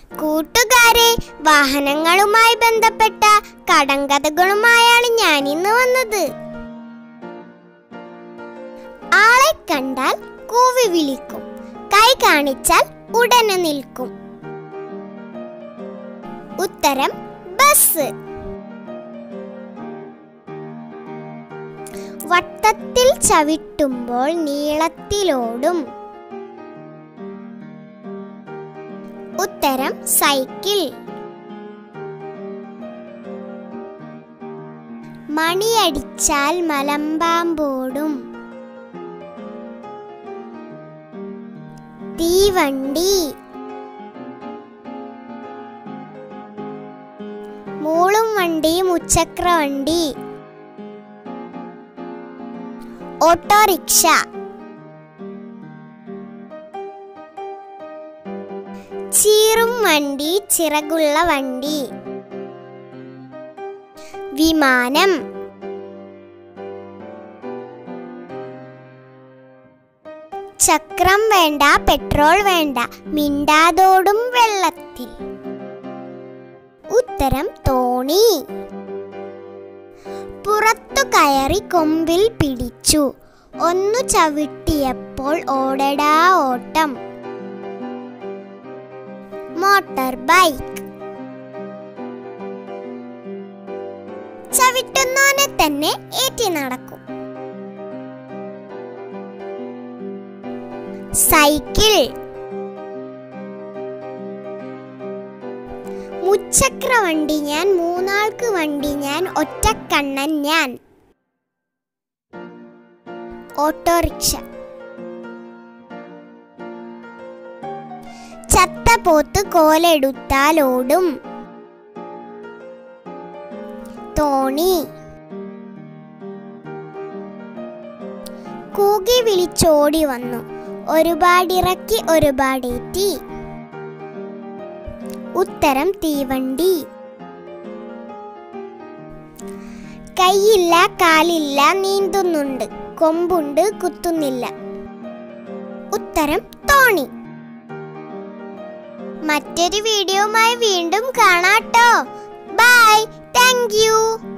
കൂട്ടുകാരെ വാഹനങ്ങളുമായി ബന്ധപ്പെട്ട കടങ്കഥകളുമായാണ് ഞാൻ ഇന്ന് വന്നത് ആളെ കണ്ടാൽ കൂവി വിളിക്കും കൈ കാണിച്ചാൽ ഉടനെ നിൽക്കും ഉത്തരം ബസ് വട്ടത്തിൽ ചവിട്ടുമ്പോൾ നീളത്തിലോടും ഉത്തരം സൈക്കിൾ മണിയടിച്ചാൽ മലമ്പാമ്പോടും തീവണ്ടി മൂളും വണ്ടി മുച്ചക്ര വണ്ടി ഓട്ടോറിക്ഷ ചീറും വണ്ടി ചിറകുള്ള വണ്ടി വിമാനം ചക്രം വേണ്ട പെട്രോൾ വേണ്ട മിണ്ടാതോടും വെള്ളത്തിൽ ഉത്തരം തോണി പുറത്തു കയറി കൊമ്പിൽ പിടിച്ചു ഒന്നു ചവിട്ടിയപ്പോൾ ഓടടാ ഓട്ടം മോട്ടോർ ബൈക്ക് ചവിട്ടുന്നവനെ തന്നെ ഏറ്റി നടക്കും സൈക്കിൾ മുച്ചക്ര വണ്ടി ഞാൻ മൂന്നാൾക്ക് വണ്ടി ഞാൻ ഒറ്റക്കണ്ണൻ ഞാൻ ഓട്ടോറിക്ഷ ചത്ത പോത്ത് കോലെടുത്താൽ ഓടും തോണി കൂകി വിളിച്ചോടി വന്നു ഒരുപാടിറക്കി ഒരുപാടേറ്റി ഉത്തരം തീവണ്ടി കൈയില്ല കാലില്ല നീന്തുന്നുണ്ട് കൊമ്പുണ്ട് കുത്തുന്നില്ല ഉത്തരം തോണി മറ്റൊരു വീഡിയോയുമായി വീണ്ടും കാണാട്ടോ ബൈ താങ്ക് യു